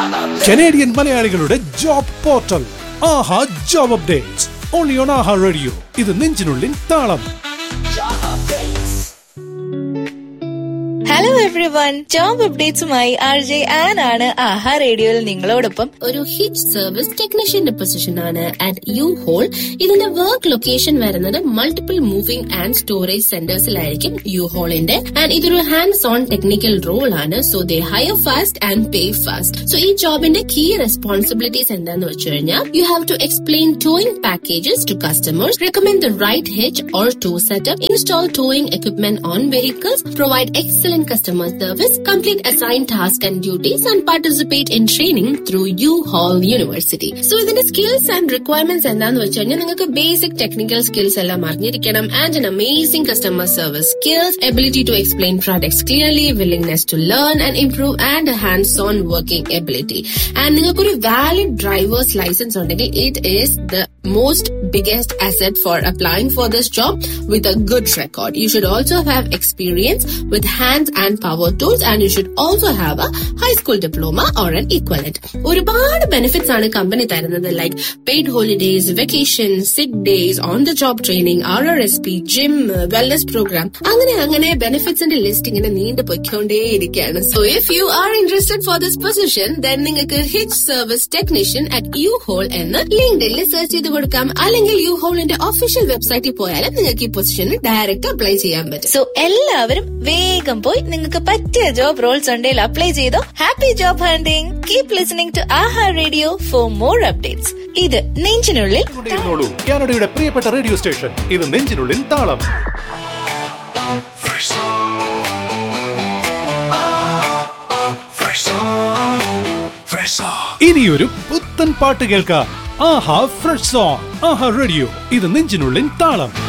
Canadian മലയാളികളുടെ job portal Aaha job updates only on Aaha radio ഇത് നെഞ്ചിനുള്ളിൽ താളം ഹലോ എവ്രി വൺ ജോബ് അപ്ഡേറ്റ്സുമായി ആർ ജെ ആൻ ആണ് ആഹാ റേഡിയോയിൽ നിങ്ങളോടൊപ്പം ഒരു ഹിറ്റ് സർവീസ് ടെക്നീഷ്യന്റെ പൊസിഷൻ ആണ് അറ്റ് യു ഹോൾ ഇതിന്റെ വർക്ക് ലൊക്കേഷൻ വരുന്നത് മൾട്ടിപ്പിൾ മൂവിംഗ് ആൻഡ് സ്റ്റോറേജ് സെന്റേഴ്സിലായിരിക്കും യു ഹോളിന്റെ ആൻഡ് ഇതൊരു ഹാൻഡ്സ് ഓൺ ടെക്നിക്കൽ റോൾ ആണ് so they hire fast and pay fast so ഈ ജോബിന്റെ കീ റെസ്പോൺസിബിലിറ്റീസ് എന്താന്ന് വെച്ച് കഴിഞ്ഞാൽ you have to explain towing packages to customers recommend the right hitch or tow setup install towing equipment on vehicles, provide excellent customer service, complete assigned tasks and duties, and participate in training through U-Haul University. So ഇതിന്റെ skills and requirements എന്താന്ന് വെച്ച് കഴിഞ്ഞാൽ നിങ്ങൾക്ക് basic technical skills എല്ലാം അറിഞ്ഞിരിക്കണം and an amazing customer service skills, ability to explain products clearly, willingness to learn and improve, and a hands-on working ability. And നിങ്ങൾക്കൊരു valid driver's license ഉണ്ടെങ്കിൽ it is the most biggest asset for applying for this job with a good record. You should also have experience with hands and power tools and you should also have a high school diploma or an equivalent. ഒരുപാട് benefits ആണ് company തരുന്നത് like paid holidays vacation sick days on the job training R R S P gym wellness program അങ്ങനെ അങ്ങനെ ബെനിഫിറ്റ്സിന്റെ list ഇങ്ങനെ നീണ്ടു പൊയ്ക്കൊണ്ടേയിരിക്കുകയാണ് so if you are interested for this position then നിങ്ങൾക്ക് hit service technician at U-Haul എന്ന് ലിങ്ക്ഡിൽ search ചെയ്ത് കൊടുക്കാം അല്ലെങ്കിൽ യു ഹോളിന്റെ ഒഫീഷ്യൽ വെബ്സൈറ്റിൽ പോയാലും നിങ്ങൾക്ക് ഈ പൊസിഷനിൽ ഡയറക്റ്റ് അപ്ലൈ ചെയ്യാൻ പറ്റും സോ എല്ലാവരും വേഗം പോയി നിങ്ങൾക്ക് പറ്റിയ ജോബ് റോൾസ് ഉണ്ടെങ്കിൽ അപ്ലൈ ചെയ്തോ happy job hunting keep listening to Aaha radio for more updates ഇത് നെഞ്ചിനുള്ളിൽ കൊണ്ടേയിരുന്നോളൂ കാനഡയുടെ പ്രിയപ്പെട്ട റേഡിയോ സ്റ്റേഷൻ ഇത് നെഞ്ചിനുള്ളിൽ താളം ഇനിയൊരു പുത്തൻ പാട്ട് കേൾക്കാം Aaha fresh song Aaha radio ഇത് നെഞ്ചിനുള്ളിൽ താളം